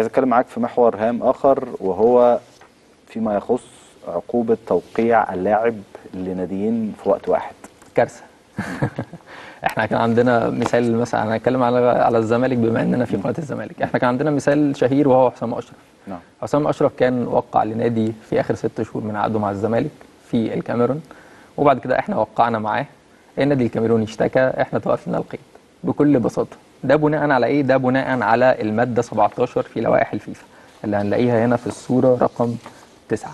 عايز اتكلم معاك في محور هام اخر وهو فيما يخص عقوبه توقيع اللاعب لناديين في وقت واحد كارثه احنا كان عندنا مثال مثلا انا هتكلم على على الزمالك بما اننا في قناه الزمالك احنا كان عندنا مثال شهير وهو حسام اشرف نعم حسام اشرف كان وقع لنادي في اخر ست شهور من عقده مع الزمالك في الكاميرون وبعد كده احنا وقعنا معاه النادي الكاميروني اشتكى احنا توقفنا القيد بكل بساطه ده بناء على ايه ده بناء على الماده 17 في لوائح الفيفا اللي هنلاقيها هنا في الصوره رقم 9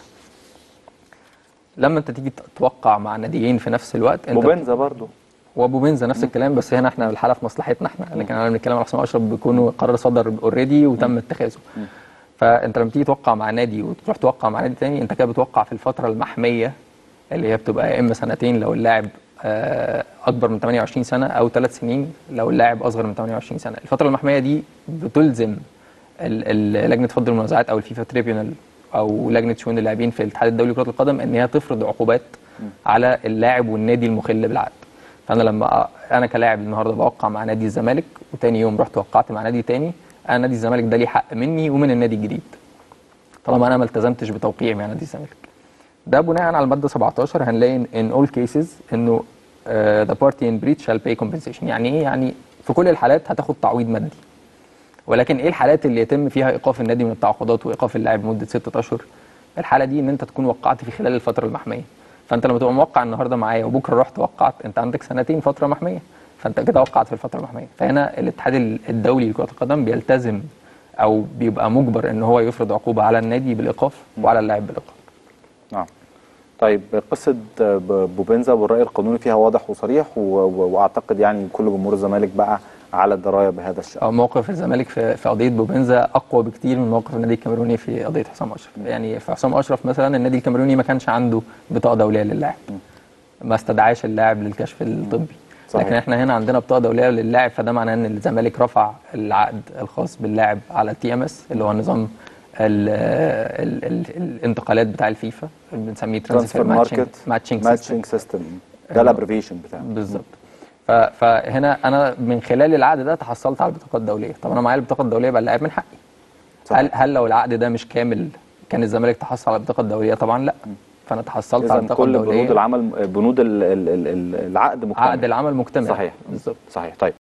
لما انت تيجي توقع مع ناديين في نفس الوقت انت بوبنزا برضو وبوبنزا نفس الكلام بس هنا احنا الحاله في مصلحتنا احنا لكن انا بنتكلم على حسام اشرف بيكونوا قرار صدر اوريدي وتم اتخاذه فانت لما تيجي توقع مع نادي وتروح توقع مع نادي تاني انت كده بتوقع في الفتره المحميه اللي هي بتبقى يا اما سنتين لو اللاعب آه، اكبر من 28 سنه او ثلاث سنين لو اللاعب اصغر من 28 سنه الفتره المحميه دي بتلزم ال- ال- لجنه فض المنازعات او الفيفا تريبيونال او لجنه شؤون اللاعبين في الاتحاد الدولي لكره القدم ان هي تفرض عقوبات على اللاعب والنادي المخل بالعقد فانا لما أ- انا كلاعب النهارده بوقع مع نادي الزمالك وتاني يوم رحت وقعت مع نادي تاني انا نادي الزمالك ده ليه حق مني ومن النادي الجديد طالما انا ما التزمتش بتوقيعي مع نادي الزمالك ده بناء على الماده 17 هنلاقي ان in all cases انه آه، the party in breach shall pay compensation يعني ايه يعني في كل الحالات هتاخد تعويض مادي ولكن ايه الحالات اللي يتم فيها ايقاف النادي من التعاقدات وايقاف اللاعب لمده ستة اشهر الحاله دي ان انت تكون وقعت في خلال الفتره المحميه فانت لما تبقى موقع النهارده معايا وبكره رحت وقعت انت عندك سنتين فتره محميه فانت كده وقعت في الفتره المحميه فهنا الاتحاد الدولي لكره القدم بيلتزم او بيبقى مجبر ان هو يفرض عقوبه على النادي بالايقاف وعلى اللاعب بالايقاف نعم طيب قصه ب- بوبنزا والراي القانوني فيها واضح وصريح و... و... واعتقد يعني كل جمهور الزمالك بقى على درايه بهذا الشان أو موقف الزمالك في في قضيه بوبنزا اقوى بكتير من موقف النادي الكاميروني في قضيه حسام اشرف يعني في حسام اشرف مثلا النادي الكاميروني ما كانش عنده بطاقه دوليه للاعب ما استدعاش اللاعب للكشف الطبي صحيح. لكن احنا هنا عندنا بطاقه دوليه للاعب فده معناه ان الزمالك رفع العقد الخاص باللاعب على التي ام اس اللي هو نظام ال ال ال الانتقالات بتاع الفيفا اللي بنسميه ترانسفير ماركت ماتشنج ماتشنج سيستم ده الابريفيشن بتاعه بالظبط ف- فهنا انا من خلال العقد ده تحصلت على البطاقه الدوليه طب انا معايا البطاقه الدوليه يبقى اللاعب من حقي صحيح. هل هل لو العقد ده مش كامل كان الزمالك تحصل على البطاقه الدوليه طبعا لا فانا تحصلت على اذا البطاقه كل الدوليه بنود العمل بنود ال- ال- ال- العقد مكتمل عقد العمل مكتمل صحيح بالظبط صحيح طيب